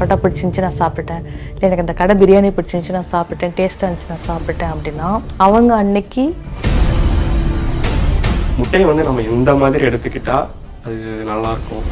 பரோட்டா பிடிச்சிருந்துச்சு நான் சாப்பிட்டேன் இல்லை எனக்கு அந்த கடை பிரியாணி பிடிச்சிருந்துச்சு நான் சாப்பிட்டேன் டேஸ்ட்டாக இருந்துச்சு நான் சாப்பிட்டேன் அப்படின்னா அவங்க அன்னைக்கு முட்டையை வந்து நம்ம எந்த மாதிரி எடுத்துக்கிட்டா அது நல்லா இருக்கும்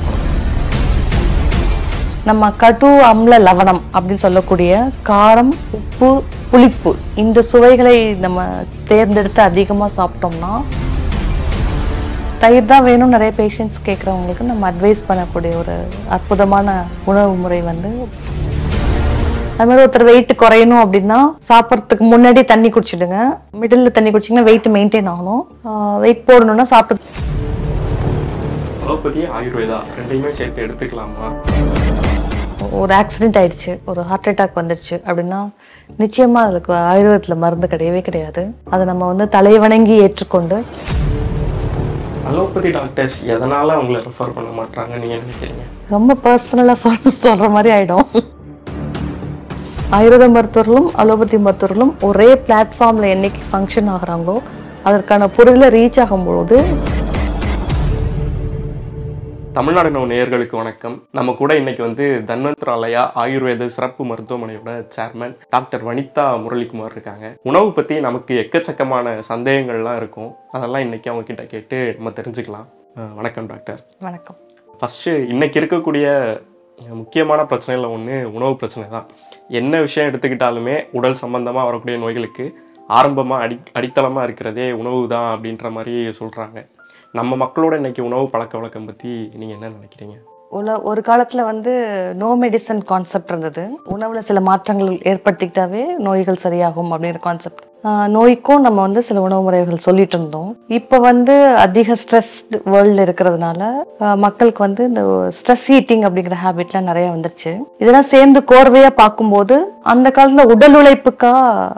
நம்ம கடு அம்ல லவணம் அப்படின்னு சொல்லக்கூடிய காரம் உப்பு புளிப்பு இந்த சுவைகளை நம்ம தேர்ந்தெடுத்து அதிகமாக சாப்பிட்டோம்னா தயிர் தான் வேணும் நிறைய பேஷண்ட்ஸ் கேட்குறவங்களுக்கு நம்ம அட்வைஸ் பண்ணக்கூடிய ஒரு அற்புதமான உணவு முறை வந்து அது மாதிரி ஒருத்தர் வெயிட் குறையணும் அப்படின்னா சாப்பிட்றதுக்கு முன்னாடி தண்ணி குடிச்சிடுங்க மிடில் தண்ணி குடிச்சிங்கன்னா வெயிட் மெயின்டைன் ஆகணும் வெயிட் போடணும்னா சாப்பிட்டு அலோபதி ஆயுர்வேதா ரெண்டையுமே சேர்த்து எடுத்துக்கலாமா ஒரு ஆக்சிடென்ட் ஆயிடுச்சு ஒரு ஹார்ட் அட்டாக் வந்துடுச்சு அப்படின்னா நிச்சயமா அதுக்கு ஆயுர்வேதத்தில் மருந்து கிடையவே கிடையாது அதை நம்ம வந்து தலை வணங்கி ஏற்றுக்கொண்டு அலோபதி டாக்டர்ஸ் எதனால அவங்கள ரெஃபர் பண்ண மாட்டாங்க நீங்க நினைக்கிறீங்க ரொம்ப பர்சனலாக சொல் சொல்ற மாதிரி ஆயிடும் ஆயுர்வேத மருத்துவர்களும் அலோபதி மருத்துவர்களும் ஒரே பிளாட்ஃபார்ம்ல என்னைக்கு ஃபங்க்ஷன் ஆகுறாங்களோ அதற்கான பொருளை ரீச் ஆகும்பொழுது தமிழ்நாடு நோ நேயர்களுக்கு வணக்கம் நம்ம கூட இன்னைக்கு வந்து தன்வந்திராலயா ஆயுர்வேத சிறப்பு மருத்துவமனையோட சேர்மன் டாக்டர் வனிதா முரளிக்குமார் இருக்காங்க உணவு பத்தி நமக்கு எக்கச்சக்கமான சந்தேகங்கள்லாம் இருக்கும் அதெல்லாம் இன்னைக்கு அவங்க கிட்ட கேட்டு நம்ம தெரிஞ்சுக்கலாம் அஹ் வணக்கம் டாக்டர் வணக்கம் ஃபஸ்ட்டு இன்னைக்கு இருக்கக்கூடிய முக்கியமான பிரச்சனையில் ஒன்று உணவு பிரச்சனை தான் என்ன விஷயம் எடுத்துக்கிட்டாலுமே உடல் சம்பந்தமாக வரக்கூடிய நோய்களுக்கு ஆரம்பமாக அடி அடித்தளமாக இருக்கிறதே உணவு தான் அப்படின்ற மாதிரி சொல்கிறாங்க நம்ம மக்களோட இன்னைக்கு உணவு பழக்க வழக்கம் பற்றி நீங்கள் என்ன நினைக்கிறீங்க உல ஒரு காலத்துல வந்து நோ மெடிசன் கான்செப்ட் இருந்தது உணவுல சில மாற்றங்கள் ஏற்படுத்திக்கிட்டாவே நோய்கள் சரியாகும் அப்படிங்கிற கான்செப்ட் நோய்க்கும் நம்ம வந்து சில உணவு முறைகள் சொல்லிட்டு இருந்தோம் இப்போ வந்து அதிக ஸ்ட்ரெஸ் வேர்ல்டு இருக்கிறதுனால ஆஹ் மக்களுக்கு வந்து இந்த ஸ்ட்ரெஸ் ஈட்டிங் அப்படிங்கிற ஹேபிட்லாம் நிறைய வந்துருச்சு இதெல்லாம் சேர்ந்து கோர்வையா பார்க்கும்போது அந்த காலத்துல உடல் உழைப்புக்கா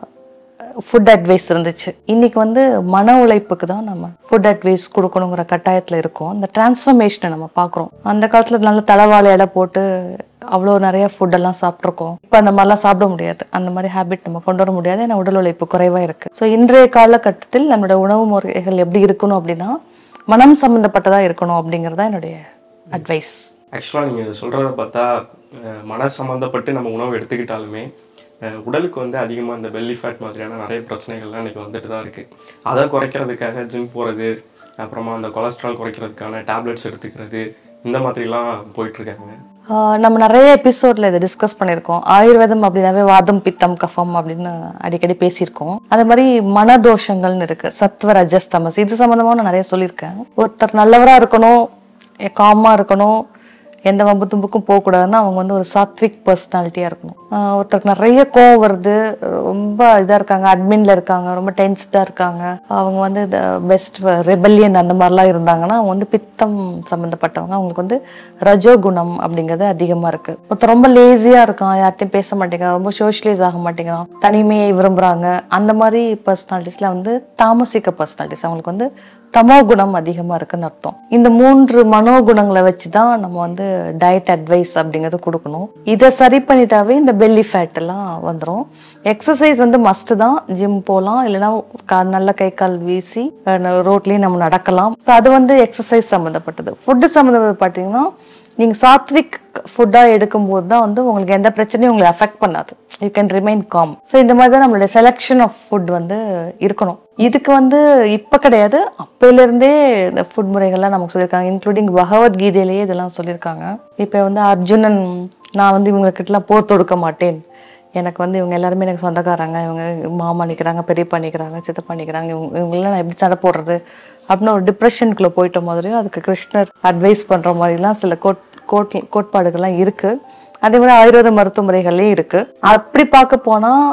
ஃபுட் அட்வைஸ் இருந்துச்சு இன்னைக்கு வந்து மன உழைப்புக்கு தான் நம்ம ஃபுட் அட்வைஸ் கொடுக்கணுங்கிற கட்டாயத்தில் இருக்கோம் அந்த டிரான்ஸ்ஃபர்மேஷனை நம்ம பார்க்குறோம் அந்த காலத்தில் நல்ல தலைவாழை இலை போட்டு அவ்வளோ நிறைய ஃபுட்டெல்லாம் சாப்பிட்ருக்கோம் இப்போ அந்த மாதிரிலாம் சாப்பிட முடியாது அந்த மாதிரி ஹேபிட் நம்ம கொண்டு வர முடியாது ஏன்னா உடல் உழைப்பு குறைவாக இருக்கு ஸோ இன்றைய காலகட்டத்தில் நம்மளோட உணவு முறைகள் எப்படி இருக்கணும் அப்படின்னா மனம் சம்மந்தப்பட்டதாக இருக்கணும் அப்படிங்கிறது தான் என்னுடைய அட்வைஸ் ஆக்சுவலாக நீங்கள் சொல்கிறத பார்த்தா அஹ், மன சம்மந்தப்பட்டு நம்ம உணவு எடுத்துக்கிட்டாலுமே அஹ், உடலுக்கு வந்து அதிகமாக இந்த பெல்லி ஃபேட் மாதிரியான நிறைய பிரச்சனைகள்லாம் இன்றைக்கி வந்துட்டு தான் இருக்குது அதை குறைக்கிறதுக்காக ஜிம் போகிறது அப்புறமா அந்த கொலஸ்ட்ரால் குறைக்கிறதுக்கான டேப்லெட்ஸ் எடுத்துக்கிறது இந்த மாதிரிலாம் போயிட்டுருக்காங்க ஆஹ் நம்ம நிறைய எபிசோட்ல இதை டிஸ்கஸ் பண்ணியிருக்கோம் ஆயுர்வேதம் அப்படின்னாவே வாதம் பித்தம் கஃபம் அப்படின்னு அடிக்கடி பேசியிருக்கோம் அதே மாதிரி மனதோஷங்கள்னு இருக்கு சத்வ ரஜஸ் தமஸ் இது சம்மந்தமா நான் நிறைய சொல்லியிருக்கேன் ஒருத்தர் நல்லவரா இருக்கணும் காமா இருக்கணும் எந்த வம்பு தும்புக்கும் போகக்கூடாதுன்னா அவங்க வந்து ஒரு சாத்விக் பர்சனாலிட்டியாக இருக்கணும் ஆஹ் ஒருத்தருக்கு நிறைய கோவம் வருது ரொம்ப இதாக இருக்காங்க அட்மின்ல இருக்காங்க ரொம்ப டென்ஸ்டாக இருக்காங்க அவங்க வந்து இந்த பெஸ்ட் ரெபல்லியன் அந்த மாதிரிலாம் இருந்தாங்கன்னா அவங்க வந்து பித்தம் சம்மந்தப்பட்டவங்க அவங்களுக்கு வந்து ரஜோகுணம் அப்படிங்கிறது அதிகமாக இருக்கு ஒருத்தர் ரொம்ப லேசியாக இருக்கான் யார்ட்டையும் பேச மாட்டேங்கிறான் ரொம்ப சோஷியலைஸ் ஆக மாட்டேங்கிறான் தனிமையை விரும்புகிறாங்க அந்த மாதிரி பர்சனாலிட்டிஸ்ல வந்து தாமசிக்க பர்சனாலிட்டிஸ் அவங்களுக்கு வந்து தமோ குணம் அதிகமாக இருக்குன்னு அர்த்தம் இந்த மூன்று மனோகுணங்களை வச்சு தான் நம்ம வந்து டயட் அட்வைஸ் அப்படிங்கிறது கொடுக்கணும் இதை சரி பண்ணிட்டாவே இந்த பெல்லி ஃபேட் எல்லாம் வந்துடும் எக்ஸசைஸ் வந்து மஸ்ட் தான் ஜிம் போகலாம் இல்லைன்னா கா- நல்ல கை கால் வீசி ரோட்லேயும் நம்ம நடக்கலாம் ஸோ அது வந்து எக்ஸசைஸ் சம்மந்தப்பட்டது ஃபுட்டு சம்மந்தப்பட்டது பார்த்தீங்கன்னா நீங்கள் சாத்விக் ஃபுட்டாக எடுக்கும்போது தான் வந்து உங்களுக்கு எந்த பிரச்சனையும் உங்களை அஃபெக்ட் பண்ணாது you can remain calm so இந்த மாதிரி தான் நம்மளுடைய செலெக்ஷன் ஆஃப் ஃபுட் வந்து இருக்கணும் இதுக்கு வந்து இப்போ கிடையாது அப்பையிலேருந்தே இந்த ஃபுட் முறைகள்லாம் நமக்கு சொல்லியிருக்காங்க இன்க்ளூடிங் பகவத்கீதையிலேயே இதெல்லாம் சொல்லியிருக்காங்க இப்போ வந்து அர்ஜுனன் நான் வந்து இவங்கக்கிட்டலாம் போர் தொடுக்க மாட்டேன் எனக்கு வந்து இவங்க எல்லாருமே எனக்கு சொந்தக்காரங்க இவங்க மாமா நிற்கிறாங்க பெரியப்பா நிற்கிறாங்க சித்தப்பா நிற்கிறாங்க இவங்க இவங்களெல்லாம் நான் எப்படி சண்டை போடுறது அப்படின்னு ஒரு டிப்ரெஷனுக்குள்ளே போயிட்ட மாதிரியும் அதுக்கு கிருஷ்ணர் அட்வைஸ் பண்ணுற மாதிரிலாம் சில கோட் கோட் கோட்பாடுகள்லாம் இருக்குது அதே மாதிரி ஆயுர்வேத மருத்துவ முறைகள்லையும் இருக்குது அப்படி பார்க்க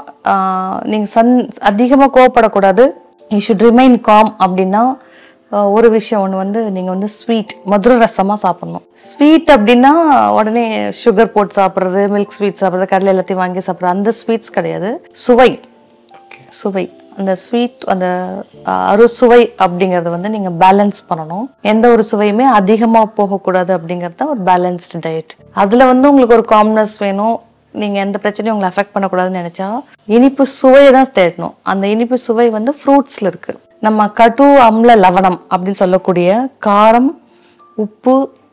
போனால் நீங்கள் சன் அதிகமாக கோவப்படக்கூடாது யூ ஷுட் ரிமைன் காம் அப்படின்னா ஆஹ் ஒரு விஷயம் ஒன்று வந்து நீங்கள் வந்து ஸ்வீட் மதுர ரசமாக சாப்பிடணும் ஸ்வீட் அப்படின்னா உடனே சுகர் போட்டு சாப்பிட்றது மில்க் ஸ்வீட் சாப்பிட்றது கடலை எல்லாத்தையும் வாங்கி சாப்பிட்றது அந்த ஸ்வீட்ஸ் கிடையாது சுவை சுவை அந்த ஸ்வீட் அந்த ஆஹ், அறுசுவை அப்படிங்கறத வந்து நீங்க பேலன்ஸ் பண்ணணும் எந்த ஒரு சுவையுமே அதிகமா போகக்கூடாது அப்படிங்கிறது தான் ஒரு பேலன்ஸ்டு டயட் அதுல வந்து உங்களுக்கு ஒரு காம்னஸ் வேணும் நீங்க எந்த பிரச்சனையும் உங்களை அஃபெக்ட் பண்ணக்கூடாதுன்னு நினைச்சா இனிப்பு சுவையை தான் தேடணும் அந்த இனிப்பு சுவை வந்து ஃப்ரூட்ஸ்ல இருக்கு நம்ம கடு அம்ல லவணம் அப்படின்னு சொல்லக்கூடிய காரம் உப்பு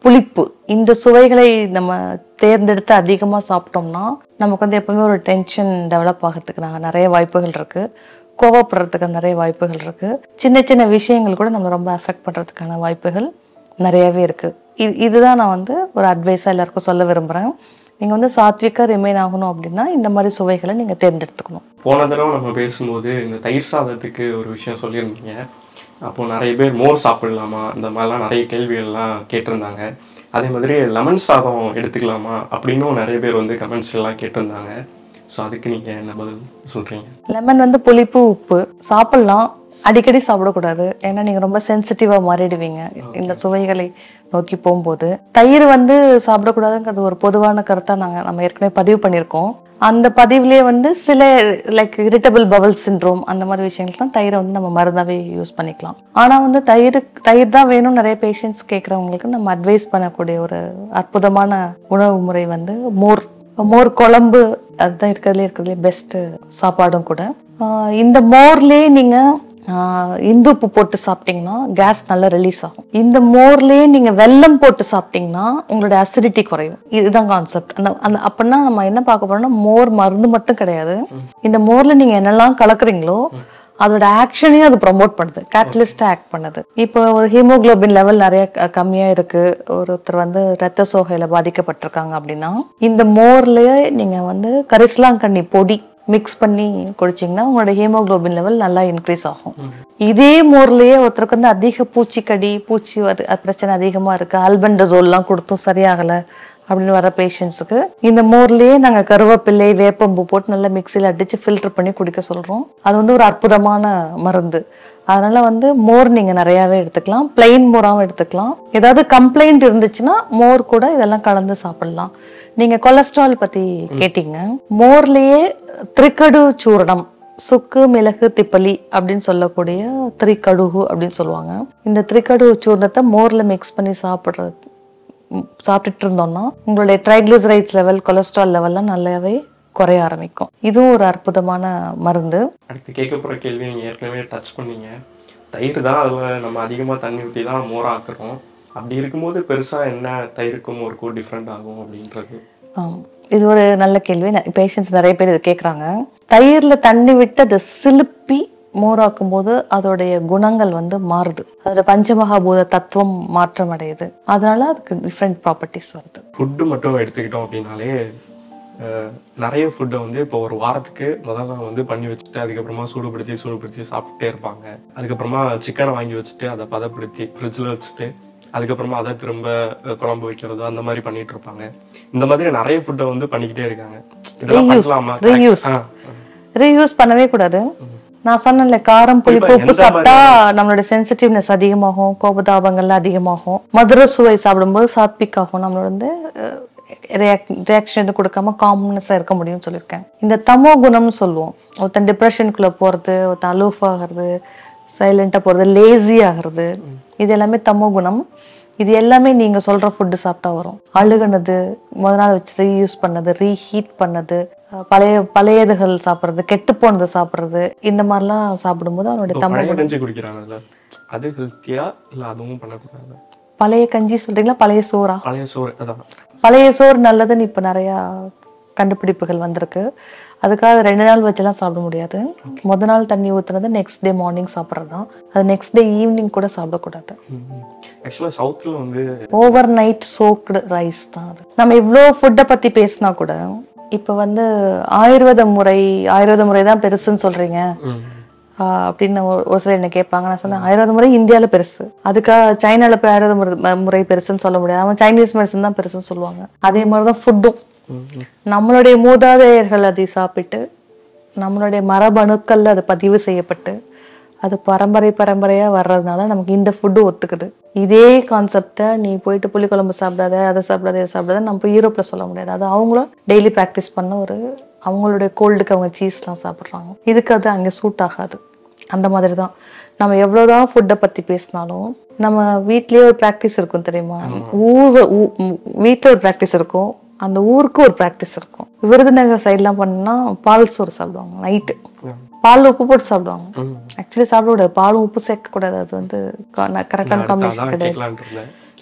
புளிப்பு இந்த சுவைகளை நம்ம தேர்ந்தெடுத்து அதிகமாக சாப்பிட்டோம்னா நமக்கு வந்து எப்பவுமே ஒரு டென்ஷன் டெவலப் ஆகிறதுக்கு நாங்கள் நிறைய வாய்ப்புகள் இருக்கு கோவப்படுறதுக்கு நிறைய வாய்ப்புகள் இருக்கு சின்ன சின்ன விஷயங்கள் கூட நம்ம ரொம்ப அஃபெக்ட் பண்ணுறதுக்கான வாய்ப்புகள் நிறையவே இருக்கு இது இதுதான் நான் வந்து ஒரு அட்வைஸாக எல்லாருக்கும் சொல்ல விரும்புகிறேன் நீங்கள் வந்து சாத்விக்காக ரிமைன் ஆகணும் அப்படின்னா இந்த மாதிரி சுவைகளை நீங்கள் தேர்ந்தெடுத்துக்கணும் போன தடவை நம்ம பேசும்போது இந்த தயிர் சாதத்துக்கு ஒரு விஷயம் சொல்லியிருந்தீங்க அப்போ நிறைய பேர் மோர் சாப்பிடலாமா இந்த மாதிரிலாம் நிறைய கேள்விகள்லாம் கேட்டிருந்தாங்க அதே மாதிரி லெமன் சாதம் எடுத்துக்கலாமா அப்படின்னும் நிறைய பேர் வந்து கமெண்ட்ஸ் எல்லாம் கேட்டிருந்தாங்க ஸோ அதுக்கு நீங்க என்ன பதில் சொல்றீங்க லெமன் வந்து புளிப்பு உப்பு சாப்பிடலாம் அடிக்கடி சாப்பிடக்கூடாது ஏன்னா நீங்க ரொம்ப சென்சிட்டிவா மாறிடுவீங்க இந்த சுவைகளை நோக்கி போகும்போது தயிர் வந்து சாப்பிடக்கூடாதுங்கிறது ஒரு பொதுவான கருத்தா நாங்க நம்ம ஏற்கனவே பதிவு பண்ணியிருக்கோம் அந்த பதிவுலயே வந்து சில லைக் இரிட்டபிள் பவல் சிண்ட்ரோம் அந்த மாதிரி விஷயங்கள்லாம் தயிரை வந்து நம்ம மருந்தாவே யூஸ் பண்ணிக்கலாம் ஆனா வந்து தயிர் தயிர் தான் வேணும் நிறைய பேஷண்ட்ஸ் கேட்குறவங்களுக்கு நம்ம அட்வைஸ் பண்ணக்கூடிய ஒரு அற்புதமான உணவு முறை வந்து மோர் மோர் குழம்பு அதுதான் இருக்கிறதுலே இருக்கிறதுலே பெஸ்ட் சாப்பாடும் கூட ஆஹ் இந்த மோர்லயே நீங்க ஆஹ் இந்து உப்பு போட்டு சாப்பிட்டீங்கன்னா கேஸ் நல்லா ரிலீஸ் ஆகும் இந்த மோர்லயே நீங்க வெல்லம் போட்டு சாப்பிட்டீங்கன்னா உங்களோட அசிடிட்டி குறையும் இதுதான் கான்செப்ட் அந்த அந்த அப்படின்னா நம்ம என்ன பார்க்க போறோம்னா மோர் மருந்து மட்டும் கிடையாது இந்த மோர்ல நீங்க என்னெல்லாம் கலக்குறீங்களோ அதோட ஆக்ஷனையும் அது ப்ரொமோட் பண்ணுது கேட்டலிஸ்ட் ஆக்ட் பண்ணுது இப்போ ஒரு ஹீமோகுளோபின் லெவல் நிறைய க- கம்மியா இருக்கு ஒருத்தர் வந்து ரத்த சோகையில பாதிக்கப்பட்டிருக்காங்க அப்படின்னா இந்த மோர்லயே நீங்க வந்து கரிசலாங்கண்ணி பொடி மிக்ஸ் பண்ணி குடிச்சீங்கன்னா உங்களோட ஹீமோகுளோபின் லெவல் நல்லா இன்க்ரீஸ் ஆகும் இதே மோர்லயே ஒருத்தருக்கு வந்து அதிக பூச்சிக்கடி பூச்சி வரு- அது பிரச்சனை அதிகமா இருக்கு ஆல்பெண்டசோல்லாம் கொடுத்தும் சரியாகல அப்படின்னு வர பேஷண்ட்ஸுக்கு இந்த மோர்லயே நாங்க கருவேப்பிள்ளை வேப்பம்பு போட்டு நல்லா மிக்சியில் அடிச்சு ஃபில்டர் பண்ணி குடிக்க சொல்றோம் அது வந்து ஒரு அற்புதமான மருந்து அதனால வந்து மோர் நீங்க நிறையவே எடுத்துக்கலாம் பிளெயின் மோராவும் எடுத்துக்கலாம் ஏதாவது கம்ப்ளைண்ட் இருந்துச்சுன்னா மோர் கூட இதெல்லாம் கலந்து சாப்பிடலாம் நீங்க கொலஸ்ட்ரால் பத்தி கேட்டீங்க மோர்லயே திரிக்கடு சூரணம் சுக்கு மிளகு திப்பலி அப்படின்னு சொல்லக்கூடிய திரிக்கடுகு அப்படின்னு சொல்லுவாங்க இந்த திரிக்கடு சூர்ணத்தை மோர்ல மிக்ஸ் பண்ணி சாப்பிடுறது ம், சாப்பிட்டுட்டு இருந்தோம்னா உங்களுடைய ட்ரைக்ளிசரைட்ஸ் லெவல் கொலஸ்ட்ரால் லெவல்லாம் நல்லாவே குறைய ஆரம்பிக்கும் இதுவும் ஒரு அற்புதமான மருந்து அடுத்து கேட்க போகிற கேள்வி நீங்கள் ஏற்கனவே டச் பண்ணீங்க தயிர் தான் அதில் நம்ம அதிகமாக தண்ணி ஊற்றி தான் மோர் ஆக்குறோம் அப்படி இருக்கும்போது பெருசாக என்ன தயிருக்கும் மோருக்கும் டிஃப்ரெண்ட் ஆகும் அப்படின்றது ஆம். இது ஒரு நல்ல கேள்வி பேஷண்ட்ஸ் நிறைய பேர் இது கேட்குறாங்க தயிர்ல தண்ணி விட்டு அதை சிலுப்பி மோராக்கும் போது அதோடைய குணங்கள் வந்து மாறுது அதோட பஞ்சமகாபூத தத்துவம் மாற்றம் அடையுது அதனால அதுக்கு டிஃப்ரெண்ட் ப்ராப்பர்ட்டிஸ் வருது ஃபுட்டு மட்டும் எடுத்துக்கிட்டோம் அப்படின்னாலே அஹ், நிறைய ஃபுட்டை வந்து இப்போ ஒரு வாரத்துக்கு முதல் நாள் வந்து பண்ணி வச்சுட்டு அதுக்கப்புறமா சூடுபடுத்தி சூடுபடுத்தி சாப்பிட்டே இருப்பாங்க அதுக்கப்புறமா சிக்கனை வாங்கி வச்சுட்டு அதை பதப்படுத்தி ஃப்ரிட்ஜில் வச்சுட்டு அதுக்கப்புறமா அதை திரும்ப அஹ், குழம்பு வைக்கிறதோ அந்த மாதிரி பண்ணிட்டு இருப்பாங்க இந்த மாதிரி நிறைய ஃபுட்டை வந்து பண்ணிக்கிட்டே இருக்காங்க இதெல்லாம் Reuse, பண்ணலாமா reuse. ஆ, ரீயூஸ் பண்ணவே கூடாது நான் சொன்னேன்ல காரம் புளிப்பு இப்ப உப்பு எந்த சாப்பிட்டா நம்மளோட சென்சிட்டிவ்னஸ் அதிகமாகும் கோபதாபங்கள்லாம் அதிகமாகும் மதுர சுவை சாப்பிடும்போது சாத்விக் ஆகும் நம்மளோட வந்து ரியாக்ஷன் எதுவும் கொடுக்காம காம்னஸாக இருக்க முடியும்னு சொல்லியிருக்கேன் இந்த தமோ குணம்னு சொல்லுவோம் ஒருத்தன் டிப்ரெஷனுக்குள்ள போறது ஒருத்தன் அலூஃப் ஆகிறது சைலண்டா போறது லேசி ஆகிறது இது எல்லாமே தமோ குணம் இது எல்லாமே நீங்க சொல்ற ஃபுட்டு சாப்பிட்டா வரும் அழுகுனது முத நாள் வச்சு ரீயூஸ் பண்ணது ரீஹீட் பண்ணது அஹ் பழைய பழையதுகள் சாப்பிட்றது கெட்டு போனது சாப்பிட்றது இந்த மாதிரிலாம் சாப்பிடும்போது அவனுடைய இப்போ தமோ பழைய கஞ்சி குடிக்கிறாங்கல்ல அது ஹெல்த்தியா இல்ல அதுவும் பண்ணக்கூடாது பழைய கஞ்சி சொல்றீங்களா பழைய சோறா பழைய சோறு அதான் பழைய சோறு நல்லதுன்னு இப்போ நிறையா கண்டுபிடிப்புகள் வந்திருக்கு அதுக்காக ரெண்டு நாள் வச்செல்லாம் சாப்பிட முடியாது முத நாள் தண்ணி ஊத்துனது நெக்ஸ்ட் டே மார்னிங் சாப்பிட்றது தான் அது நெக்ஸ்ட் டே ஈவினிங் கூட சாப்பிடக்கூடாது ஆக்சுவலாக சவுத்தில் வந்து ஓவர் நைட் சோக்டு ரைஸ் தான் அது நம்ம இவ்வளோ ஃபுட்டை பற்றி பேசினா கூட இப்போ வந்து ஆயுர்வேத முறை ஆயுர்வேத முறை தான் பெருசுன்னு சொல்றீங்க ம், ஆஹ் அப்படின்னு ஒரு ஒரு சிலர் என்ன கேட்பாங்க நான் சொன்னேன் ஆயுர்வேத முறை இந்தியாவில் பெருசு அதுக்காக சைனால போய் ஆயுர்வேத முறை ம- முறை பெருசுன்னு சொல்ல முடியாது அவன் சைனீஸ் மெடிசன் தான் பெருசுன்னு சொல்லுவாங்க அதே மாதிரி தான் ஃபுட்டும் ம், ம். நம்மளுடைய மூதாதையர்கள் அதை சாப்பிட்டு நம்மளுடைய மரபணுக்கள்ல அது பதிவு செய்யப்பட்டு அது பரம்பரை பரம்பரையா வர்றதுனால நமக்கு இந்த ஃபுட்டு ஒத்துக்குது இதே கான்செப்டை நீ போயிட்டு புளிக்குழம்பு சாப்பிடாத அதை சாப்பிடாத இதை சாப்பிடாத நம்ம போய் யூரோப்ல சொல்ல முடியாது அது அவங்களும் டெய்லி ப்ராக்டிஸ் பண்ண ஒரு அவங்களுடைய கோல்டுக்கு அவங்க சீஸ்லாம் சாப்பிட்றாங்க இதுக்கு அது அங்கே சூட் ஆகாது அந்த மாதிரி தான் நம்ம எவ்வளோதான் ஃபுட்டை பற்றி பேசினாலும் நம்ம வீட்லயே ஒரு ப்ராக்டிஸ் இருக்கும் தெரியுமா ஊர் ஊ- ம், வீட்ல ஒரு ப்ராக்டிஸ் இருக்கும் அந்த ஊருக்கு ஒரு ப்ராக்டிஸ் இருக்கும் விருதுநகர் சைட்லாம் பண்ணா பால் சோறு சாப்பிடுவாங்க நைட்டு பால் உப்பு போட்டு சாப்பிடுவாங்க ம். ஆக்சுவலி சாப்பிடக்கூடாது பாலும் உப்பு சேர்க்க கூடாது அது வந்து கரெக்டான அடுத்து காம்பினேஷன் அதான் கிடையாது கேட்கலான்ட்டு இருந்தேன்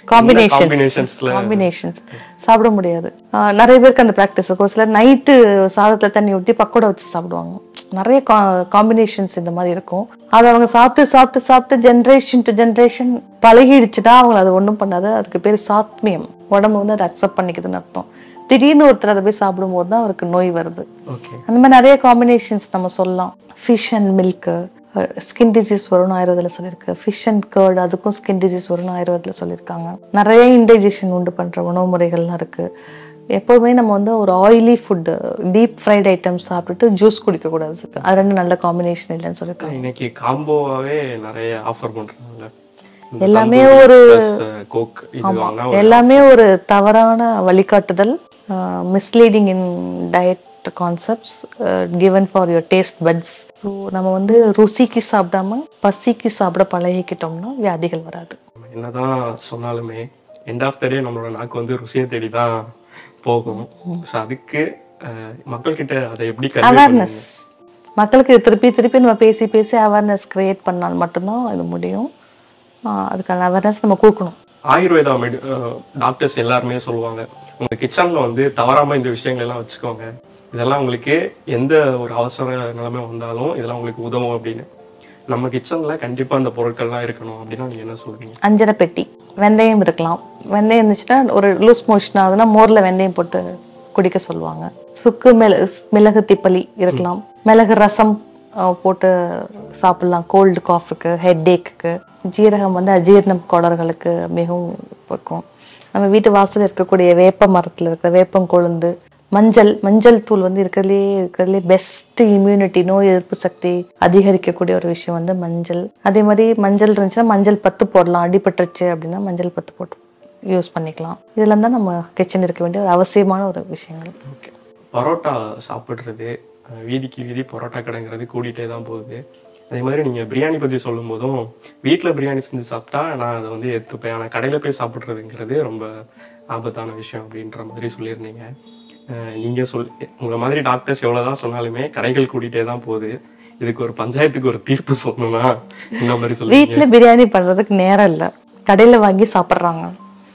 காம்பினேஷன்ஸ் காம்பினேஷன்ஸ்ல காம்பினேஷன்ஸ் சாப்பிட முடியாது ஆஹ் நிறைய பேருக்கு அந்த ப்ராக்டிஸ் இருக்கும் சிலர் நைட்டு சாதத்துல தண்ணி ஊற்றி பக்கோடா வச்சு சாப்பிடுவாங்க நிறைய காம்பினேஷன்ஸ் இந்த மாதிரி இருக்கும் அது அவங்க சாப்பிட்டு சாப்பிட்டு சாப்பிட்டு ஜென்ரேஷன் டு ஜென்ரேஷன் பழகிடுச்சுன்னா அவங்கள அது ஒன்றும் பண்ணாது அதுக்கு பேர் சாத்மியம் உடம்பு வந்து அதை அக்செப்ட் பண்ணிக்குதுன்னு அர்த்தம் திடீர்னு ஒருத்தர் அதை போய் சாப்பிடும்போது தான் அவருக்கு நோய் வருது ஓகே அந்த மாதிரி நிறைய காம்பினேஷன்ஸ் நம்ம சொல்லலாம் fish and milk skin disease வரும்னு ஆயுர்வேதில் சொல்லியிருக்கு ஃபிஷ் அண்ட் கர்ட் அதுக்கும் ஸ்கின் டிசீஸ் வரும்னு ஆயுர்வேதில் சொல்லியிருக்காங்க நிறைய இன்டைஜஷன் உண்டு பண்ணுற உணவு முறைகள்லாம் இருக்குது எப்போதுமே நம்ம வந்து ஒரு oily food deep fried items சாப்பிட்டுட்டு ஜூஸ் குடிக்கக்கூடாது அது ரெண்டு நல்ல காம்பினேஷன் இல்லைன்னு சொல்லியிருக்காங்க இன்னைக்கு காம்போவாவே நிறைய ஆஃபர் பண்றாங்க எல்லாமே ஒரு கோக் இது வாங்கினா ஒரு- எல்லாமே ஒரு தவறான வழிகாட்டுதல் misleading in diet concepts given for your taste buds so நம்ம வந்து ருசிக்கு சாப்பிடாம பசிக்கு சாப்பிட பழகிக்கிட்டோம்னா வியாதிகள் வராது நம்ம என்னதான் சொன்னாலுமே எண்ட் ஆஃப் த டே நம்மளோட நாக்கு வந்து ருசியை தேடி தான் போகும் ஸோ அதுக்கு அஹ், மக்கள்கிட்ட அதை எப்படி convey அவேர்னஸ் மக்களுக்கு திருப்பி திருப்பி நம்ம பேசி பேசி அவேர்னஸ் கிரியேட் பண்ணால் மட்டும்தான் இது முடியும் ஆஹ் அதுக்கான அவேர்னஸ் நம்ம கொடுக்கணும் ஆயுர்வேதா மெடி டாக்டர்ஸ் எல்லாருமே சொல்லுவாங்க உங்க கிச்சன்ல வந்து தவறாம இந்த விஷயங்கள் எல்லாம் வச்சுக்கோங்க இதெல்லாம் உங்களுக்கு எந்த ஒரு அவசர நிலைமை வந்தாலும் இதெல்லாம் உங்களுக்கு உதவும் அப்படின்னு நம்ம கிச்சன்ல கண்டிப்பா அந்த பொருட்கள்லாம் இருக்கணும் அப்படின்னா நீங்க என்ன சொல்றீங்க அஞ்சரை பெட்டி வெந்தயம் இருக்கலாம் வெந்தயம் இருந்துச்சுன்னா ஒரு லூஸ் மோஷன் ஆகுதுன்னா மோர்ல வெந்தயம் போட்டு குடிக்க சொல்லுவாங்க சுக்கு மிளகு மிளகு திப்பலி இருக்கலாம் மிளகு ரசம் அஹ், போட்டு சாப்பிடலாம் கோல்டு காஃபுக்கு ஹெட் ஏக்குக்கு ஜீரகம் வந்து அஜீரணம் கொடர்களுக்கு மிகவும் இருக்கும் நம்ம வீட்டு வாசல்ல இருக்கக்கூடிய வேப்ப மரத்துல இருக்கிற வேப்பங்கொழுந்து மஞ்சள் மஞ்சள் தூள் வந்து இருக்கிறதுலே இருக்கிறதுலே பெஸ்ட் இம்யூனிட்டி நோய் எதிர்ப்பு சக்தி அதிகரிக்கக்கூடிய ஒரு விஷயம் வந்து மஞ்சள் அதே மாதிரி மஞ்சள் இருந்துச்சுன்னா மஞ்சள் பத்து போடலாம் அடிபட்டுருச்சு அப்படின்னா மஞ்சள் பத்து போட்டு யூஸ் பண்ணிக்கலாம் இதெல்லாம் தான் நம்ம கிச்சன் இருக்க வேண்டிய ஒரு அவசியமான ஒரு விஷயங்கள் ஓகே பரோட்டா சாப்பிட்றது அஹ், வீதிக்கு வீதி பரோட்டா கடைங்கிறது கூடிட்டே தான் போகுது அதே மாதிரி நீங்கள் பிரியாணி பற்றி சொல்லும் போதும் வீட்டில் பிரியாணி செஞ்சு சாப்பிட்டா நான் அதை வந்து எடுத்துப்பேன் ஆனால் கடையில் போய் சாப்பிட்றதுங்கிறது ரொம்ப ஆபத்தான விஷயம் அப்படின்ற மாதிரி சொல்லியிருந்தீங்க அஹ், நீங்க சொல் உங்களை மாதிரி டாக்டர்ஸ் எவ்வளோதான் சொன்னாலுமே கடைகள் கூடிட்டே தான் போகுது இதுக்கு ஒரு பஞ்சாயத்துக்கு ஒரு தீர்ப்பு சொல்லணும்னா இந்த மாதிரி சொல்லுவீங்க வீட்ல பிரியாணி பண்றதுக்கு நேரம் இல்லை கடையில வாங்கி சாப்பிட்றாங்க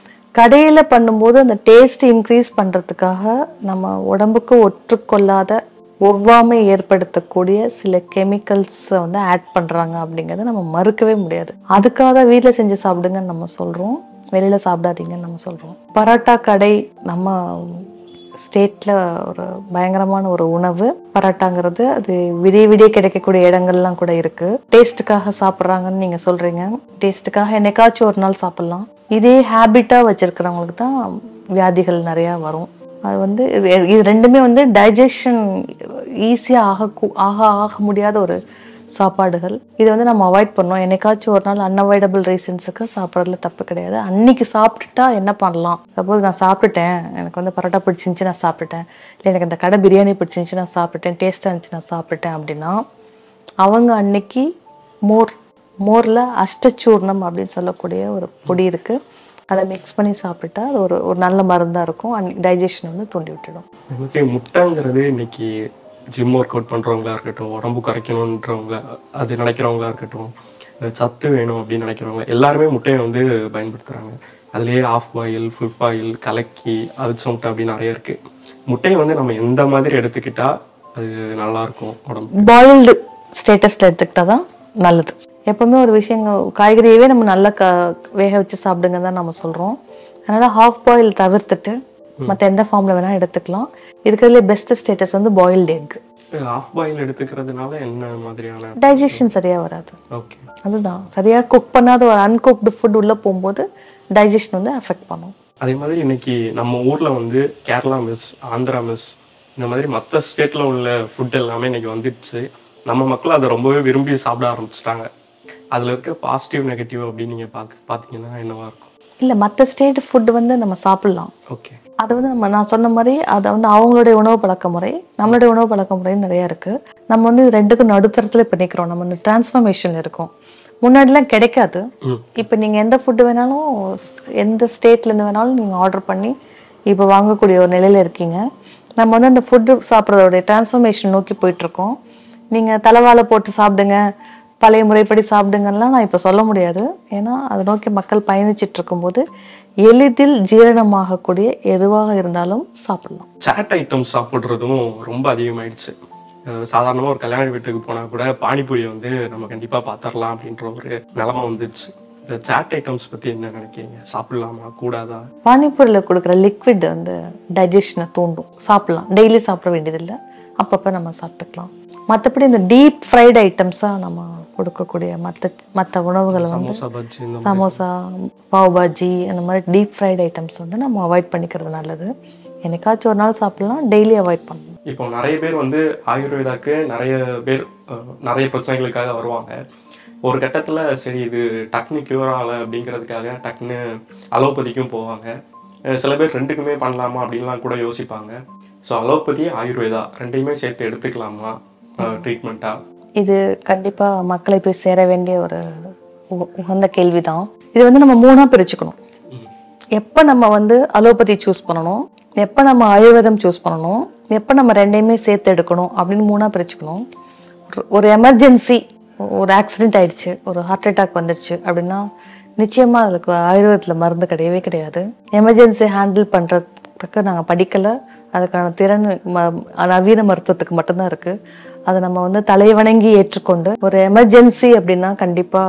கடையில பண்ணும்போது அந்த டேஸ்ட் இன்க்ரீஸ் பண்றதுக்காக நம்ம உடம்புக்கு ஒற்றுக்கொள்ளாத ஒவ்வாமை ஏற்படுத்தக்கூடிய சில கெமிக்கல்ஸை வந்து ஆட் பண்றாங்க அப்படிங்கறத நம்ம மறுக்கவே முடியாது அதுக்காக தான் வீட்டில் செஞ்சு சாப்பிடுங்கன்னு நம்ம சொல்றோம் வெளியில சாப்பிடாதீங்கன்னு நம்ம சொல்றோம் பரோட்டா கடை நம்ம ஸ்டேட்ல ஒரு பயங்கரமான ஒரு உணவு பரோட்டாங்கிறது அது விடிய விடிய கிடைக்கக்கூடிய இடங்கள்லாம் கூட இருக்கு டேஸ்ட்டுக்காக சாப்பிட்றாங்கன்னு நீங்க சொல்றீங்க டேஸ்ட்டுக்காக என்னைக்காச்சும் ஒரு நாள் சாப்பிடலாம் இதே ஹேபிட்டா வச்சிருக்கிறவங்களுக்கு தான் வியாதிகள் நிறைய வரும் அது வந்து இது இது ரெண்டுமே வந்து டைஜஷன் ஈஸியாக ஆக கூ- ஆக ஆக முடியாத ஒரு சாப்பாடுகள் இதை வந்து நம்ம அவாய்ட் பண்ணோம் என்னைக்காச்சும் ஒரு நாள் அன்அவாய்டபிள் ரீசன்ஸுக்கு சாப்பிட்றதுல தப்பு கிடையாது அன்னைக்கு சாப்பிட்டுட்டா என்ன பண்ணலாம் சப்போஸ் நான் சாப்பிட்டுட்டேன் எனக்கு வந்து பரோட்டா பிடிச்சிருந்துச்சு நான் சாப்பிட்டுட்டேன் இல்லை எனக்கு இந்த கடை பிரியாணி பிடிச்சிருந்துச்சு நான் சாப்பிட்டுட்டேன் டேஸ்ட்டாக இருந்துச்சு நான் சாப்பிட்டுட்டேன் அப்படின்னா அவங்க அன்னைக்கு மோர் மோரில் அஷ்டச்சூர்ணம் அப்படின்னு சொல்லக்கூடிய ஒரு பொடி இருக்கு அதை மிக்ஸ் பண்ணி சாப்பிட்டா அது ஒரு ஒரு நல்ல மருந்தாக இருக்கும் டைஜஷன் வந்து தூண்டி விட்டுடும் அது மாதிரி முட்டைங்கிறது இன்னைக்கு ஜிம் ஒர்க் அவுட் பண்றவங்களா இருக்கட்டும் உடம்பு குறைக்கணுன்றவங்க அது நினைக்கிறவங்களா இருக்கட்டும் அஹ் சத்து வேணும் அப்படின்னு நினைக்கிறவங்க எல்லாருமே முட்டையை வந்து பயன்படுத்துறாங்க அதுலயே ஆஃப் பாயில் ஃபுல் பாயில் கலக்கி அவிச்ச முட்டை அப்படின்னு நிறைய இருக்கு முட்டையை வந்து நம்ம எந்த மாதிரி எடுத்துக்கிட்டா அது நல்லா இருக்கும் உடம்பு பாயில்டு ஸ்டேட்டஸில் எடுத்துக்கிட்டா தான் நல்லது எப்பவுமே ஒரு விஷயங்கள் காய்கறியவே நம்ம நல்லா க வேக வச்சு சாப்பிடுங்க தான் நம்ம சொல்கிறோம் அதனால ஹாஃப் பாயில் தவிர்த்துட்டு மற்ற எந்த ஃபார்மில் வேணால் எடுத்துக்கலாம் இருக்கிறதுலே பெஸ்ட் ஸ்டேட்டஸ் வந்து பாயில்டு எக் ஆஃப் பாயில் எடுத்துக்கிறதுனால என்ன மாதிரியான டைஜஷன் சரியாக வராது ஓகே அதுதான் சரியாக குக் பண்ணாத ஒரு அன்குக்டு ஃபுட் உள்ளே போகும்போது டைஜஷன் வந்து அஃபெக்ட் பண்ணும் அதே மாதிரி இன்னைக்கு நம்ம ஊர்ல வந்து கேரளா மிஸ் ஆந்திரா மிஸ் இந்த மாதிரி மற்ற ஸ்டேட்ல உள்ள ஃபுட் எல்லாமே இன்னைக்கு வந்துடுச்சு நம்ம மக்கள் அதை ரொம்பவே விரும்பி சாப்பிட ஆரம்பிச்சிட்டாங்க அதுல இருக்க பாசிட்டிவ் நெகட்டிவ் அப்படின்னு நீங்க பாக்க பாத்தீங்கன்னா என்னவா இருக்கும் இல்லை மற்ற ஸ்டேட் ஃபுட் வந்து நம்ம சாப்பிட்லாம் ஓகே அது வந்து நம்ம நான் சொன்ன மாதிரி அதை வந்து அவங்களுடைய உணவு பழக்க முறை நம்மளுடைய உணவு பழக்க முறைன்னு நிறைய இருக்கு நம்ம வந்து இது ரெண்டுக்கும் நடுத்தரத்துல இப்போ நிற்கிறோம் நம்ம இந்த டிரான்ஸ்ஃபர்மேஷன் இருக்கும் முன்னாடிலாம் கிடைக்காது ம். இப்போ நீங்க எந்த ஃபுட்டு வேணாலும் எந்த ஸ்டேட்ல இருந்து வேணாலும் நீங்க ஆர்டர் பண்ணி இப்போ வாங்கக்கூடிய ஒரு நிலையில இருக்கீங்க நம்ம வந்து அந்த ஃபுட்டு சாப்பிட்றதோடைய டிரான்ஸ்ஃபர்மேஷன் நோக்கி போயிட்டு இருக்கோம் நீங்க தலைவாழை போட்டு சாப்பிடுங்க பழைய முறைப்படி சாப்பிடுங்கலாம் நான் இப்போ சொல்ல முடியாது ஏன்னா அதை நோக்கி மக்கள் பயணிச்சிட்டு இருக்கும்போது எளிதில் ஜீரணமாகக்கூடிய எதுவாக இருந்தாலும் சாப்பிடலாம் சாட் ஐட்டம்ஸ் சாப்பிட்றதும் ரொம்ப அதிகமாயிடுச்சு அஹ் சாதாரணமா ஒரு கல்யாண வீட்டுக்கு போனா கூட பானிபூரியை வந்து நம்ம கண்டிப்பா பாத்திரலாம் அப்படின்ற ஒரு நிலைமை வந்துருச்சு இந்த சாட் ஐட்டம்ஸ் பத்தி என்ன நினைக்கிறீங்க சாப்பிடலாமா கூடாதா பானிபூரியில் கொடுக்குற லிக்விட் வந்து டைஜஷனை தூண்டும் சாப்பிடலாம் டெய்லி சாப்பிட வேண்டியதில்லை அப்பப்போ நம்ம சாப்பிட்டுக்கலாம் மற்றபடி இந்த டீப் ஃப்ரைட் ஐட்டம்ஸாக நம்ம கொடுக்கக்கூடிய மற்ற மற்ற உணவுகளை வந்து சமோசா பஜ்ஜி இந்த சமோசா பாவ் பாஜி அந்த மாதிரி டீப் ஃப்ரைட் ஐட்டம்ஸ் வந்து நம்ம அவாய்ட் பண்ணிக்கிறது நல்லது என்னைக்காச்சும் ஒரு நாள் சாப்பிடலாம் டெய்லி அவாய்ட் பண்ணணும் இப்போ நிறைய பேர் வந்து ஆயுர்வேதாக்கு நிறைய பேர் அஹ், நிறைய பிரச்சனைகளுக்காக வருவாங்க ஒரு கட்டத்துல சரி இது டக்குனு கியூர் ஆகலை அப்படிங்கிறதுக்காக டக்குன்னு அலோபதிக்கும் போவாங்க அஹ், சில பேர் ரெண்டுக்குமே பண்ணலாமா அப்படின்லாம் கூட யோசிப்பாங்க ஸோ அலோபதி ஆயுர்வேதா ரெண்டையுமே சேர்த்து எடுத்துக்கலாமா ட்ரீட்மெண்ட்டா இது கண்டிப்பா மக்களை போய் சேர வேண்டிய ஒரு உ- உகந்த கேள்விதான் இது வந்து நம்ம மூணா பிரிச்சுக்கணும் எப்போ நம்ம வந்து அலோபதி சூஸ் பண்ணணும் எப்போ நம்ம ஆயுர்வேதம் சூஸ் பண்ணணும் எப்போ நம்ம ரெண்டையுமே சேர்த்து எடுக்கணும் அப்படின்னு மூணா பிரிச்சுக்கணும் ஒரு- ஒரு எமர்ஜென்சி ஒரு ஆக்சிடென்ட் ஆயிடுச்சு ஒரு ஹார்ட் அட்டாக் வந்துடுச்சு அப்படின்னா நிச்சயமா அதுக்கு ஆயுர்வேதத்தில் மருந்து கிடையவே கிடையாது எமர்ஜென்சி ஹேண்டில் பண்றதுக்கு நாங்கள் படிக்கல அதுக்கான திறன் ம- நவீன மருத்துவத்துக்கு மட்டும்தான் இருக்கு அதை நம்ம வந்து தலைவணங்கி ஏற்றுக்கொண்டு ஒரு எமர்ஜென்சி அப்படின்னா கண்டிப்பா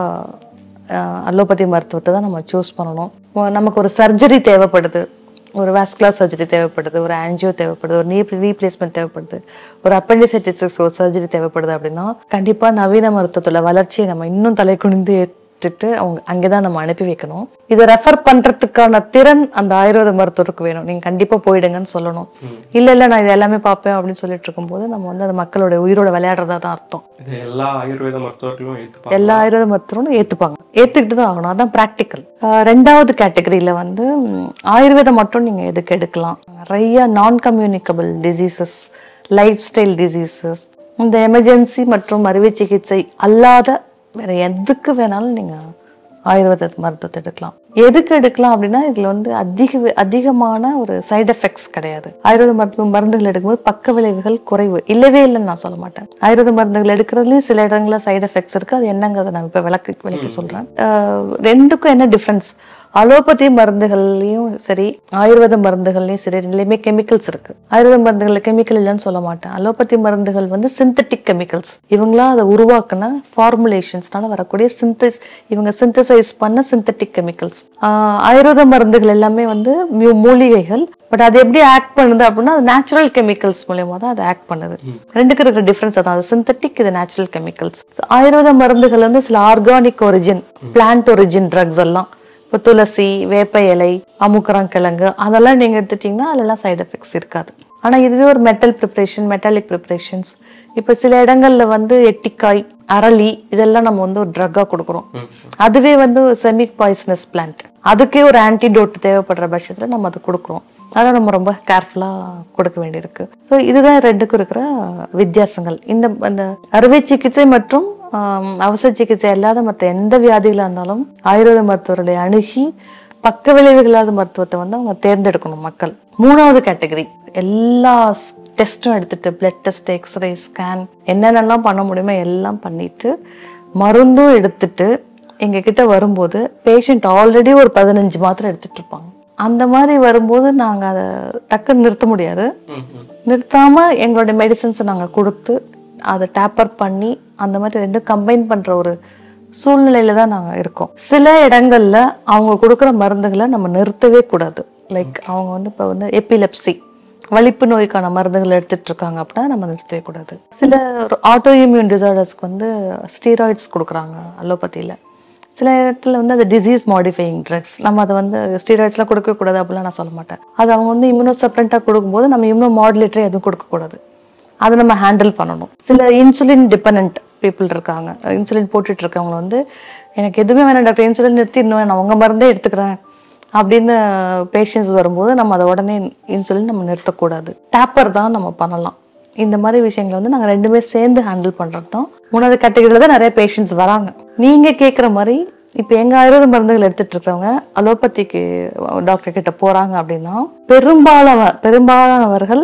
அலோபதி மருத்துவத்தை தான் நம்ம சூஸ் பண்ணணும் இப்போ நமக்கு ஒரு சர்ஜரி தேவைப்படுது ஒரு வாஸ்குலர் சர்ஜரி தேவைப்படுது ஒரு ஆன்ஜியோ தேவைப்படுது ஒரு நீ ரீப்ளேஸ்மெண்ட் தேவைப்படுது ஒரு அப்பெண்டிசைட்டிஸ் ஒரு சர்ஜரி தேவைப்படுது அப்படின்னா கண்டிப்பா நவீன மருத்துவத்தோட வளர்ச்சியை நம்ம இன்னும் தலை குனிந்து ஏற்றுட்டு அவங்க அங்கேதான் நம்ம அனுப்பி வைக்கணும் இதை ரெஃபர் பண்றதுக்கான திறன் அந்த ஆயுர்வேத மருத்துவருக்கு வேணும் நீங்க கண்டிப்பா போயிடுங்கன்னு சொல்லணும் இல்ல இல்ல நான் இது எல்லாமே பார்ப்பேன் அப்படின்னு சொல்லிட்டு இருக்கும்போது நம்ம வந்து அந்த மக்களோட உயிரோட விளையாடுறதா தான் அர்த்தம் இது எல்லா ஆயுர்வேத மருத்துவர்களும் ஏற்றுப்பாங்க எல்லா ஆயுர்வேத மருத்துவரும் ஏத்துப்பாங்க ஏத்துக்கிட்டு தான் ஆகணும் அதான் ப்ராக்டிக்கல் ரெண்டாவது கேட்டகரியில வந்து ம், ஆயுர்வேதம் மட்டும் நீங்க எதுக்கு எடுக்கலாம் நிறைய non communicable diseases lifestyle diseases இந்த எமர்ஜென்சி மற்றும் அறுவை சிகிச்சை அல்லாத வேற எதுக்கு வேணாலும் நீங்க ஆயுர்வேத மருத்துவத்தை எடுக்கலாம் எதுக்கு எடுக்கலாம் அப்படின்னா இதுல வந்து அதிக அதிகமான ஒரு சைடு எஃபெக்ட்ஸ் கிடையாது ஆயுர்வேத மருத்துவ மருந்துகள் எடுக்கும்போது பக்க விளைவுகள் குறைவு இல்லவே இல்லைன்னு நான் சொல்ல மாட்டேன் ஆயுர்வேத மருந்துகள் எடுக்கிறதுலயும் சில இடங்கள்ல சைடு எஃபெக்ட்ஸ் இருக்கு அது என்னங்கிறத நான் இப்ப விளக்கு விளக்கி சொல்றேன் அஹ் ரெண்டுக்கும் என்ன டிஃபரன்ஸ் அலோபதி மருந்துகள்லயும் சரி ஆயுர்வேத மருந்துகள்லயும் சரி ரெண்டுலயுமே கெமிக்கல்ஸ் இருக்கு ஆயுர்வேத மருந்துகள்ல கெமிக்கல் இல்லைன்னு சொல்ல மாட்டேன் அலோபதி மருந்துகள் வந்து சிந்தட்டிக் கெமிக்கல்ஸ் இவங்களா அதை உருவாக்குன ஃபார்முலேஷன்ஸ்னால வரக்கூடிய சிந்தஸ் இவங்க சிந்தசைஸ் பண்ண சிந்தட்டிக் கெமிக்கல்ஸ் ஆயுர்வேத மருந்துகள் எல்லாமே வந்து மியூ- மூலிகைகள் பட் அது எப்படி ஆக்ட் பண்ணுது அப்படின்னா அது நேச்சுரல் கெமிக்கல்ஸ் மூலியமா தான் அது ஆக்ட் பண்ணுது ரெண்டுக்கு இருக்கிற டிஃபரன்ஸ் அதான் அது சிந்தட்டிக் இது நேச்சுரல் கெமிக்கல்ஸ் ஆயுர்வேத மருந்துகள் வந்து சில organic origin plant origin drugs எல்லாம் இப்போ துளசி வேப்ப இலை அமுக்கரங்கிழங்கு அதெல்லாம் நீங்க எடுத்துட்டீங்கன்னா அதெல்லாம் சைடு எஃபெக்ட்ஸ் இருக்காது ஆனா இதுவே ஒரு மெட்டல் ப்ரிப்பரேஷன் மெட்டாலிக் ப்ரிப்பரேஷன்ஸ் இப்போ சில இடங்கள்ல வந்து எட்டிக்காய் அரளி இதெல்லாம் நம்ம வந்து ஒரு ட்ரக்கா கொடுக்குறோம் அதுவே வந்து செமி பாய்சனஸ் பிளான்ட் அதுக்கே ஒரு ஆன்டிடோட் தேவைப்படுற பட்சத்துல நம்ம அது கொடுக்குறோம் அதை நம்ம ரொம்ப கேர்ஃபுல்லா கொடுக்க வேண்டியிருக்கு ஸோ இதுதான் ரெண்டுக்கும் இருக்கிற வித்தியாசங்கள் இந்த அந்த அறுவை சிகிச்சை மற்றும் ஆம், அவசர சிகிச்சை இல்லாத மற்ற எந்த வியாதிகளா இருந்தாலும் ஆயுர்வேத மருத்துவர்களை அணுகி பக்க விளைவுகளாத மருத்துவத்தை வந்து அவங்க தேர்ந்தெடுக்கணும் மக்கள் மூணாவது கேட்டகரி எல்லா டெஸ்ட்டும் எடுத்துட்டு பிளட் டெஸ்ட் எக்ஸ்ரே ஸ்கேன் என்னென்னலாம் பண்ண முடியுமோ எல்லாம் பண்ணிட்டு மருந்தும் எடுத்துட்டு எங்க கிட்ட வரும்போது பேஷண்ட் ஆல்ரெடி ஒரு பதினஞ்சு மாத்திரை எடுத்துட்டு இருப்பாங்க அந்த மாதிரி வரும்போது நாங்க அதை டக்குன்னு நிறுத்த முடியாது நிறுத்தாம எங்களுடைய மெடிசன்ஸை நாங்க கொடுத்து அதை டேப்பர் பண்ணி அந்த மாதிரி ரெண்டும் கம்பைன் பண்ற ஒரு சூழ்நிலையில தான் நாங்க இருக்கோம் சில இடங்கள்ல அவங்க கொடுக்குற மருந்துகளை நம்ம நிறுத்தவே கூடாது லைக் அவங்க வந்து இப்போ வந்து எபிலெப்சி வலிப்பு நோய்க்கான மருந்துகள் எடுத்துட்டு இருக்காங்க அப்படின்னா நம்ம நிறுத்தவே கூடாது சில ஆட்டோ இம்யூன் டிசார்டர்ஸ்க்கு வந்து ஸ்டீராய்ட்ஸ் கொடுக்குறாங்க அலோபதியில சில இடத்துல வந்து அது டிசீஸ் மாடிஃபையிங் ட்ரக்ஸ் நம்ம அதை வந்து ஸ்டீராய்ட்ஸ்லாம் கொடுக்கக்கூடாது அப்படிலாம் நான் சொல்ல மாட்டேன் அது அவங்க வந்து இம்யூனோ சப்ரண்டாக கொடுக்கும்போது நம்ம இம்யூனோ மாடுலேட்டர் எதுவும் கொடுக்கக்கூடாது அதை நம்ம ஹேண்டில் பண்ணணும் சில இன்சுலின் டிபெண்ட் பீப்புள் இருக்காங்க இன்சுலின் போட்டுட்டு இருக்கவங்க வந்து எனக்கு எதுவுமே வேணாம் டாக்டர் இன்சுலின் நிறுத்திடணும் நான் உங்க மருந்தே எடுத்துக்கிறேன் அப்படின்னு பேஷண்ட்ஸ் வரும்போது நம்ம அதை உடனே இன்சுலின் நம்ம நிறுத்தக்கூடாது டேப்பர் தான் நம்ம பண்ணலாம் இந்த மாதிரி விஷயங்களை வந்து நாங்கள் ரெண்டுமே சேர்ந்து ஹேண்டில் பண்ணுறது தான் மூணாவது கேட்டகரியில் தான் நிறைய பேஷண்ட்ஸ் வராங்க நீங்கள் கேட்குற மாதிரி இப்போ எங்க ஆயுர்வேத மருந்துகள் எடுத்துட்டு இருக்கவங்க அலோபதிக்கு டாக்டர் கிட்ட போறாங்க அப்படின்னா பெரும்பாலான பெரும்பாலானவர்கள்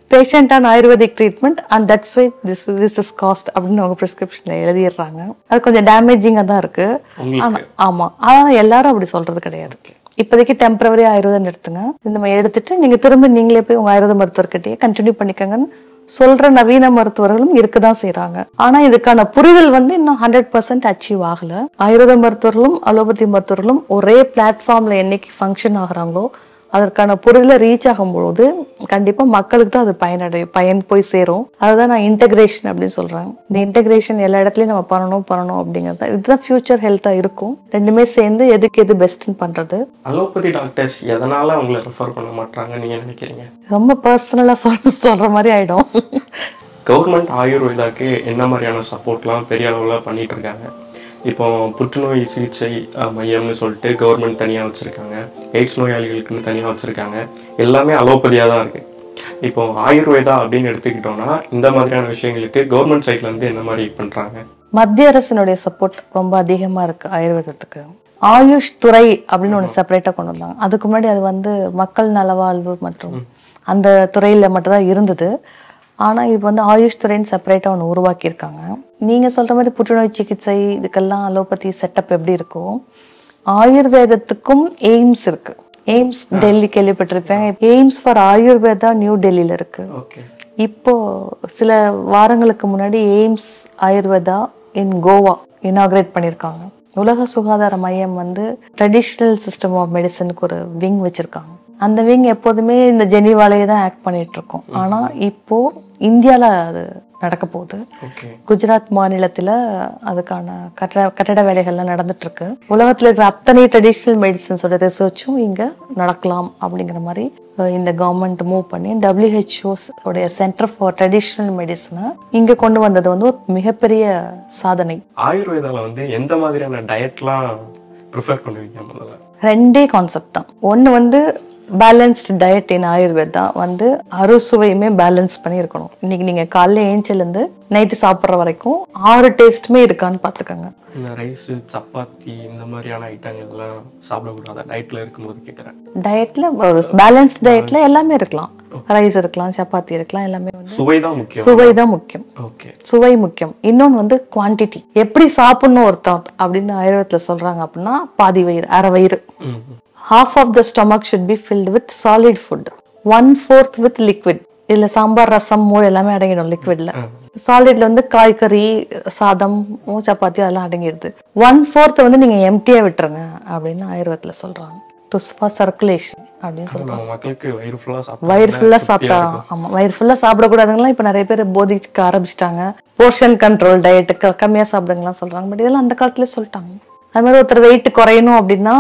patient on ayurvedic treatment and that's why this this is cost அப்படின்னு அவங்க ப்ரிஸ்கிரிப்ஷன்ல எழுதிடுறாங்க அது கொஞ்சம் டேமேஜிங்காக தான் இருக்கு உங்களுக்கு ஆனா ஆமா ஆனா எல்லாரும் அப்படி சொல்றது கிடையாது இப்போதைக்கு டெம்பரவரி ஆயுர்வேதம் எடுத்துங்க இந்த மாதிரி எடுத்துட்டு நீங்க திரும்ப நீங்களே போய் உங்க ஆயுர்வேத மருத்துவர்கிட்டயே கண்டினியூ பண்ணிக்கங்கன்னு சொல்ற நவீன மருத்துவர்களும் இருக்கதான் செய்றாங்க ஆனா இதுக்கான புரிதல் வந்து இன்னும் ஹண்ட்ரட் பர்சன்ட் அச்சீவ் ஆகல ஆயுர்வேத மருத்துவர்களும் அலோபதி மருத்துவர்களும் ஒரே பிளாட்ஃபார்ம்ல என்னைக்கு ஃபங்க்ஷன் ஆகுறாங்களோ அதற்கான புரிதல ரீச் ஆகும்பொழுது கண்டிப்பா மக்களுக்கு தான் அது பயனடையும் பயன் போய் சேரும் அதுதான் நான் இன்டகிரேஷன் அப்படின்னு சொல்றேன் இந்த இன்டகிரேஷன் எல்லா இடத்துலயும் நம்ம பண்ணணும் பண்ணணும் அப்படிங்கிறது இதுதான் ஃபியூச்சர் ஹெல்த்தா இருக்கும் ரெண்டுமே சேர்ந்து எதுக்கு எது பெஸ்ட்னு பண்றது அலோபதி டாக்டர்ஸ் எதனால அவங்கள ரெஃபர் பண்ண மாட்டாங்க நீங்க நினைக்கிறீங்க ரொம்ப பர்சனலா சொல்ற சொல்ற மாதிரி ஆயிடும் கவர்மெண்ட் ஆயுர்வேதாக்கு என்ன மாதிரியான சப்போர்ட்லாம் பெரிய அளவில் பண்ணிட்டு இருக்காங்க இப்போ புற்றுநோய் சிகிச்சை அஹ், மையம்னு சொல்லிட்டு கவர்மெண்ட் தனியாக வச்சுருக்காங்க எய்ட்ஸ் நோயாளிகளுக்குன்னு தனியாக வச்சுருக்காங்க எல்லாமே அலோபதியாக தான் இருக்குது இப்போ ஆயுர்வேதா அப்படின்னு எடுத்துக்கிட்டோம்னா இந்த மாதிரியான விஷயங்களுக்கு கவர்மெண்ட் சைட்ல இருந்து என்ன மாதிரி பண்ணுறாங்க மத்திய அரசினுடைய சப்போர்ட் ரொம்ப அதிகமா இருக்கு ஆயுர்வேதத்துக்கு ஆயுஷ் துறை அப்படின்னு ஒன்று செப்பரேட்டா கொண்டு வந்தாங்க அதுக்கு முன்னாடி அது வந்து மக்கள் நலவாழ்வு மற்றும் அந்த துறையில மட்டும்தான் இருந்தது ஆனா இப்போ வந்து ஆயுஷ் துறைன்னு செப்பரேட்டா ஒன்று உருவாக்கியிருக்காங்க நீங்க சொல்ற மாதிரி புற்றுநோய் சிகிச்சை இதுக்கெல்லாம் அலோபதி செட்டப் எப்படி இருக்கும் ஆயுர்வேதத்துக்கும் எய்ம்ஸ் இருக்கு எய்ம்ஸ் டெல்லி கேள்விப்பட்டிருப்பேன் எய்ம்ஸ் ஃபார் ஆயுர்வேதா நியூ டெல்லியில இருக்கு ஓகே இப்போ சில வாரங்களுக்கு முன்னாடி AIIMS Ayurveda in Goa inaugurate பண்ணியிருக்காங்க உலக சுகாதார மையம் வந்து ட்ரெடிஷ்னல் சிஸ்டம் ஆஃப் மெடிசனுக்கு ஒரு விங் வச்சிருக்காங்க அந்த விங் எப்போதுமே இந்த ஜெனிவாலேயே தான் ஆக்ட் பண்ணிட்டு இருக்கோம் ஆனா இப்போ இந்தியால அது நடக்க போகுது ஓகே குஜராத் மாநிலத்துல அதுக்கான கட்டட கட்டட வேலைகள்லாம் நடந்துட்டு இருக்கு உலகத்துல இருக்கிற அத்தனை ட்ரெடிஷ்னல் மெடிசன்ஸோட ரிசர்ச்சும் இங்க நடக்கலாம் அப்படிங்கிற மாதிரி அஹ், இந்த கவர்மெண்ட் மூவ் பண்ணி டபிள்யூஹெச்ஓஸ் உடைய சென்டர் ஃபார் ட்ரெடிஷ்னல் மெடிசனை இங்க கொண்டு வந்தது வந்து ஒரு மிகப்பெரிய சாதனை ஆயுர்வேதால வந்து எந்த மாதிரியான டயட்லாம் ப்ரிஃபர் பண்ணுவீங்க முதல்ல ரெண்டே கான்செப்ட் தான் ஒன்று வந்து பேலன்ஸ்டு டயட் இன் ஆயுர்வேதா வந்து அறுசுவையுமே பேலன்ஸ் பண்ணி இருக்கணும் இன்னைக்கு நீங்க காலைல ஏஞ்சிலேருந்து நைட்டு சாப்பிட்ற வரைக்கும் ஆறு டேஸ்ட்டுமே இருக்கான்னு பார்த்துக்கோங்க இந்த ரைஸ் சப்பாத்தி இந்த மாதிரியான ஐட்டங்கள்லாம் சாப்பிடக்கூடாது டயட்ல இருக்கும்போது கேட்குறேன் டயட்ல ஒரு பேலன்ஸ்ட் டயட்ல எல்லாமே இருக்கலாம் ரைஸ் இருக்கலாம் சப்பாத்தி இருக்கலாம் எல்லாமே வந்து சுவை தான் முக்கியம் சுவை தான் முக்கியம் ஓகே சுவை முக்கியம் இன்னொன்னு வந்து குவாண்டிட்டி எப்படி சாப்பிடணும் ஒருத்தன் அப்படின்னு ஆயுர்வேதத்துல சொல்றாங்க அப்படின்னா பாதி வயிறு அரை வயிறு ம் half of the stomach should be filled with solid food one fourth with liquid இதுல சாம்பார் ரசம் மோர் எல்லாமே அடங்கிடும் லிக்விட்ல சாலிட்ல வந்து காய்கறி சாதம் சப்பாத்தி அதெல்லாம் அடங்கிடுது ஒன் ஃபோர்த் வந்து நீங்க எம்டியா விட்டுருங்க அப்படின்னு ஆயுர்வேதத்துல சொல்றாங்க டு ஃபார் சர்க்குலேஷன் அப்படின்னு சொல்றாங்க நம்ம மக்களுக்கு வயிறு ஃபுல்லா சாப்பிட்டு வயிறு ஃபுல்லா சாப்பிட்டா ஆமா வயிறு ஃபுல்லா சாப்பிடக்கூடாதுங்களாம் இப்ப நிறைய பேர் போதிக்க ஆரம்பிச்சிட்டாங்க போர்ஷன் கண்ட்ரோல் டயட்டுக்கு கம்மியா சாப்பிடுங்கலாம் சொல்றாங்க பட் இதெல்லாம் அந்த காலத்துல சொல்லிட்டாங்க அது மாதிரி ஒருத்தர் வெயிட் குறையணும் அப்படின்னா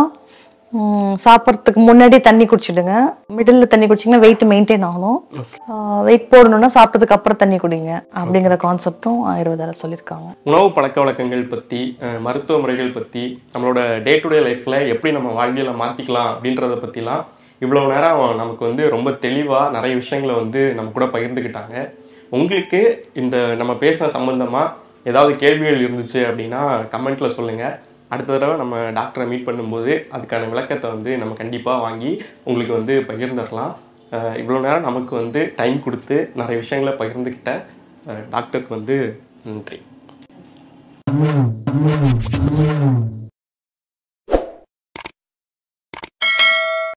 ம், சாப்பிட்றதுக்கு முன்னாடி தண்ணி குடிச்சிடுங்க மிடில் தண்ணி குடிச்சிங்கன்னா வெயிட் மெயின்டைன் ஆகணும் வெயிட் போடணும்னா சாப்பிட்டதுக்கு அப்புறம் தண்ணி குடிங்க அப்படிங்கிற கான்செப்டும் ஆயுர்வேதால சொல்லியிருக்காங்க உணவு பழக்க வழக்கங்கள் பற்றி அஹ், மருத்துவ முறைகள் பற்றி நம்மளோட டே டு டே லைஃப்பில் எப்படி நம்ம வாழ்வியலை மாற்றிக்கலாம் அப்படின்றத பற்றிலாம் இவ்வளோ நேரம் நமக்கு வந்து ரொம்ப தெளிவாக நிறைய விஷயங்களை வந்து நம்ம கூட பகிர்ந்துக்கிட்டாங்க உங்களுக்கு இந்த நம்ம பேசின சம்மந்தமாக ஏதாவது கேள்விகள் இருந்துச்சு அப்படின்னா கமெண்ட்டில் சொல்லுங்கள் அடுத்த தடவை நம்ம டாக்டரை மீட் பண்ணும்போது அதுக்கான விளக்கத்தை வந்து நம்ம கண்டிப்பாக வாங்கி உங்களுக்கு வந்து பகிர்ந்துடலாம் அஹ், இவ்வளோ நேரம் நமக்கு வந்து டைம் கொடுத்து நிறைய விஷயங்களை பகிர்ந்துக்கிட்ட அஹ், டாக்டருக்கு வந்து நன்றி